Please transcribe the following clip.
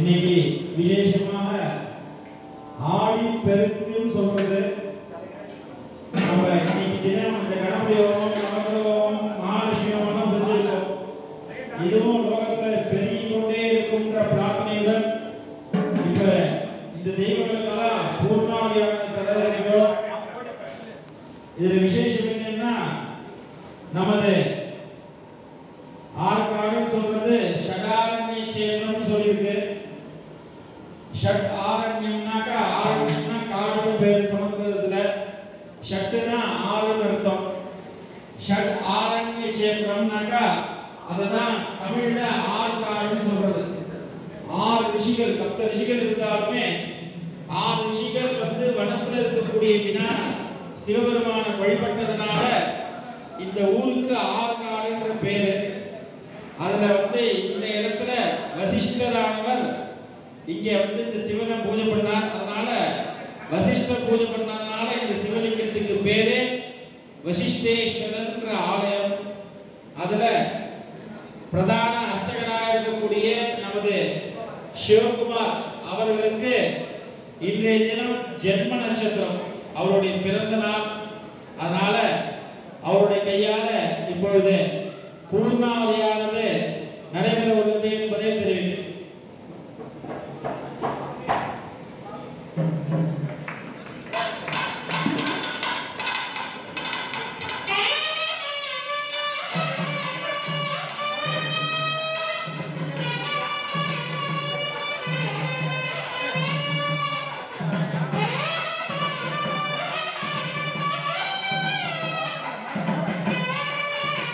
இன்னைக்கு விசேஷமாக ஆடி பெருக்குன்னு சொல்றது நம்ம இன்னைக்கு தினம் இந்த கணபதி ஹோமம் நவகிரக ஹோமம் மகாலட்சுமி ஹோமம் செஞ்சிருக்கோம் இதுவும் லோகத்துல பெருகிக் கொண்டே இருக்குன்ற பிரார்த்தனையுடன் இப்ப இந்த தெய்வங்களுக்கெல்லாம் பூர்ணாதியான கதறிக்கிறோம் இதுல விசேஷம் என்னன்னா நமது ஆர்காடுன்னு சொல்றது ஷடாரண்ய சேத்திரம்னு சொல்லியிருக்கு ஷட் ஆரண்யம்னாக்கா ஆரண்யம்னா காடுன்னு பேரு சமஸ்கிருதத்துல ஷட்டுனா ஆறுன்னு அர்த்தம் ஷட் ஆரண்ய சேத்திரம்னாக்கா அததான் தமிழ்ல ஆற்காடுன்னு சொல்றது ஆறு ரிஷிகள் சப்த ரிஷிகள் இருந்தாலுமே ஆறு ரிஷிகள் வந்து வனத்துல இருக்கக்கூடிய வினா சிவபெருமான வழிபட்டதுனால இந்த ஊருக்கு ஆற்காடுன்ற பேரு அதுல வந்து இந்த இடத்துல வசிஷ்டரானவர் இங்க வந்து இந்த சிவனை பூஜை பண்ணார் அதனால வசிஷ்டர் பூஜை பண்ணதுனால இந்த சிவலிங்கத்துக்கு பேரு வசிஷ்டேஸ்வரன்ற ஆலயம் அதுல பிரதான அர்ச்சகராக இருக்கக்கூடிய நமது சிவகுமார் அவர்களுக்கு இன்றைய தினம் ஜென்ம நட்சத்திரம் அவருடைய பிறந்த நாள் அதனால அவருடைய கையால இப்பொழுது பூர்ணாவதியானது நடைபெற உள்ளது என்பதை